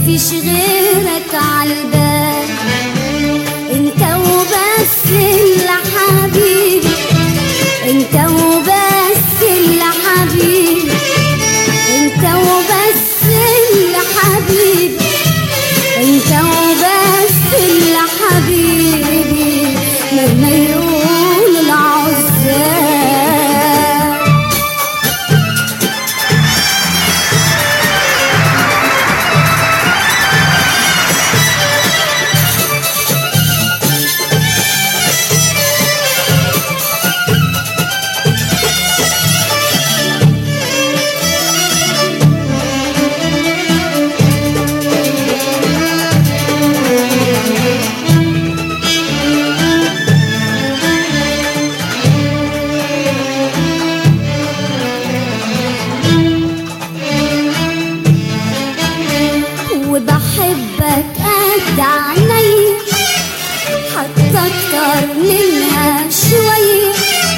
مفيش غيرك عالبال انت وبس اللي حبيبي انت وبس اللي حبيبي انت وبس اللي حبيبي انت وبس اللي حبيبي مهما يقول العزاب وبحبك قد عيني حتى اكتر منها شوية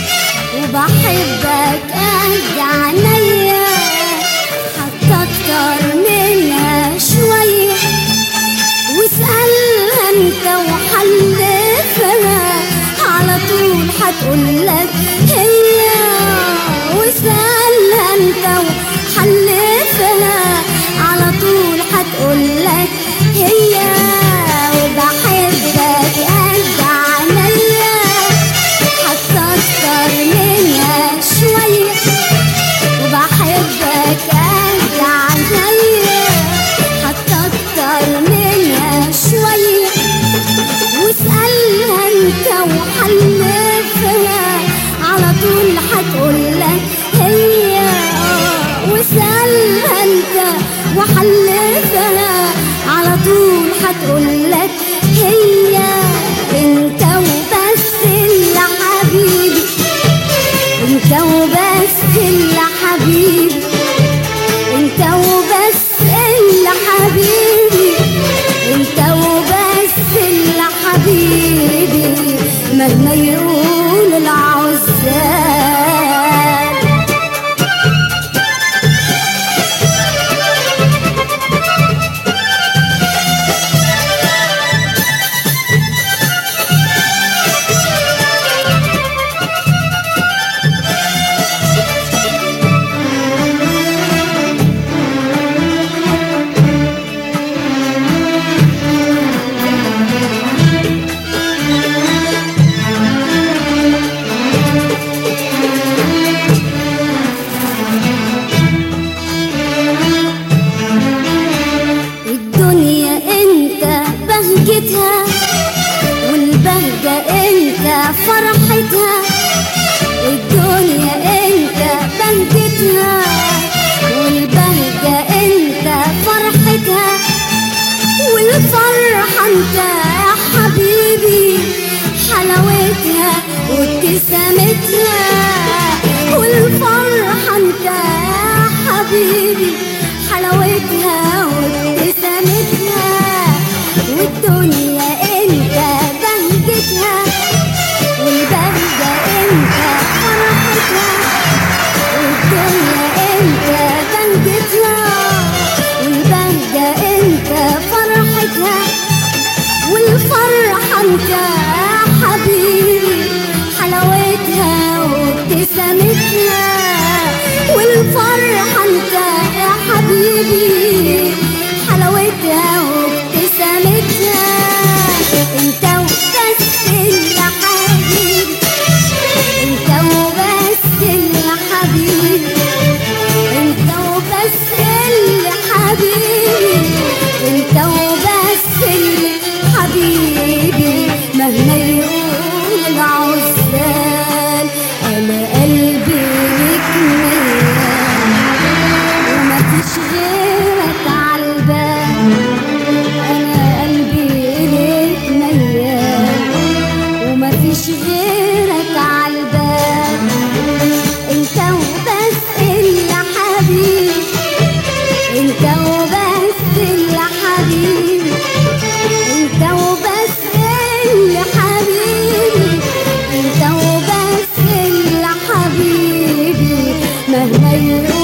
وبحبك قد عيني حتى اكتر منها شوية واسألها انت وحلفها على طول هتقولك هي واسألها انت وحلفها على طول هتقولك هي وبحبك قد عينيا حتى اكتر منها شوية وبحبك قد عينيا حتى اكتر منها شوية واسألها انت وحلفها على طول هتقولك هي واسألها انت وحلفها على طول هتقولك هي انت وبس اللي حبيبي انت وبس اللي حبيبي انت وبس اللي حبيبي انت وبس اللي حبيبي مهما يقول العزال الدنيا انت بهجتها والبهجة انت فرحتها الدنيا انت بهجتها والبهجة انت فرحتها والفرحة انت يا حبيبي حلاوتها وابتسامتها والفرحة انت يا حبيبي حلاوتها وابتسامتها والدنيا انت بهجتها والبهجة انت فرحتها والدنيا انت بهجتها والبهجة انت فرحتها والفرحة انت يا حبيبي حلاوتها وابتسامتها والفرحة انت يا حبيبي حلاوتها وابتسامتها انت وبس اللي حبيبي انت وبس اللي حبيبي انت وبس اللي حبيبي انت وبس اللي حبيبي مهما يقول العزال انا قلبي ليك ميال وما فيش غيرك عالبال انا قلبي ليك ميال وما فيش غيرك عالبال انت وبس اللي حبيبي انت وبس اللي حبيبي انت وبس اللي حبيبي انت وبس اللي حبيبي مهما يقول